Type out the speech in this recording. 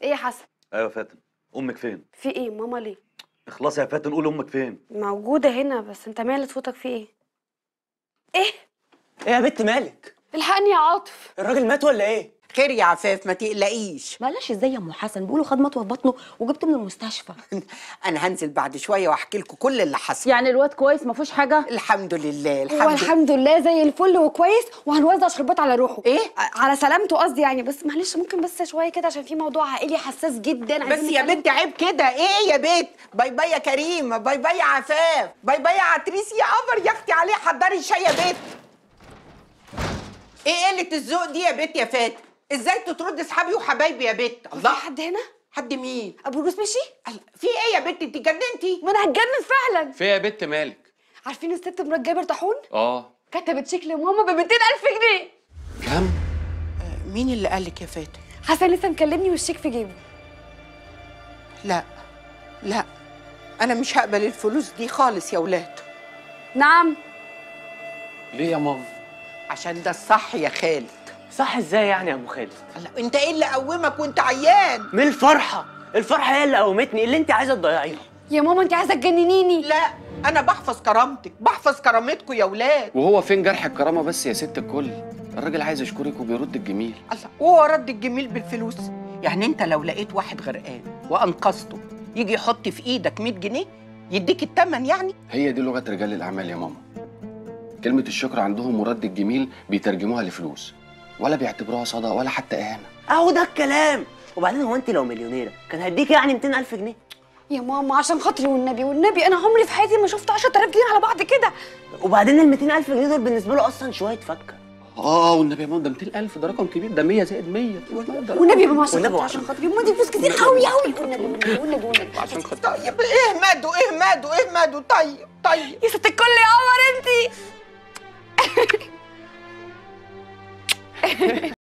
ايه يا حسن ايوه يا فاتن امك فين في ايه ماما ليه اخلصي يا فاتن قول امك فين موجوده هنا بس انت مالت صوتك في ايه ايه ايه يا بنت مالك الحقني يا عاطف الراجل مات ولا ايه خير يا عفاف ما تقلقيش بلاش ازاي يا ام حسن بيقولوا خد مطوه في بطنه وجبته من المستشفى انا هنزل بعد شويه واحكي لكم كل اللي حصل يعني الواد كويس ما فيهوش حاجه الحمد لله هو الحمد لله الحمد لله زي الفل وكويس وهنوزع شربات على روحه إيه؟ ع- على سلامته قصدي يعني بس معلش ممكن بس شويه كده عشان في موضوع عائلي حساس جدا بس عايزين يا نتكلم. بنت عيب كده ايه يا بنت باي باي يا كريم باي باي يا عفاف باي باي يا عتريس يا قمر يا اختي عليه حضري الشاي يا بنت ايه قله الذوق دي يا بنت يا فاتن ازاي تطرد اصحابي وحبايبي يا بنت في الله حد هنا حد مين ابو الروس مشي الله، في ايه يا بنت انت جننتي ما انا هتجنن فعلا في يا بت مالك عارفين الست مرات جابر طاحون اه كتبت شيك لماما ب 200000 جنيه كم مين اللي قالك يا فاتن حسن لسه مكلمني والشيك في جيبه لا لا انا مش هقبل الفلوس دي خالص يا ولاد نعم ليه يا ماما عشان ده الصح يا خالد صح ازاي يعني يا ابو خالد الله، انت ايه اللي قومك وانت عيان من الفرحه الفرحه هي اللي قومتني اللي انت عايزه تضيعيها يا ماما انت عايزه تجننيني لا انا بحفظ كرامتك بحفظ كرامتكم يا ولاد وهو فين جرح الكرامه بس يا ست الكل الراجل عايز يشكرك وبيرد الجميل الله وهو رد الجميل بالفلوس يعني انت لو لقيت واحد غرقان وانقذته يجي يحط في ايدك 100 جنيه يديك الثمن يعني هي دي لغه رجال الاعمال يا ماما كلمه الشكر عندهم ورد الجميل بيترجموها لفلوس ولا بيعتبروها صدقه ولا حتى اهانه اهو ده الكلام وبعدين هو انت لو مليونيره كان هيديك يعني 200000 جنيه يا ماما عشان خاطري والنبي والنبي انا عمري في حياتي ما شفت 10000 جنيه على بعض كده وبعدين ال 200000 جنيه دول بالنسبه له اصلا شويه فكه اه والنبي يا ماما ده 200000 ده رقم كبير ده 100 زائد 100 والنبي يا ماما عشان والنبي خاطري عشان خاطري يا ماما دي فلوس كتير قوي قوي والنبي والنبي والنبي والنبي عشان خاطر طيب ايه ماده ايه ماده ايه ماده طيب طيب يا ست الكل يا قمر انتي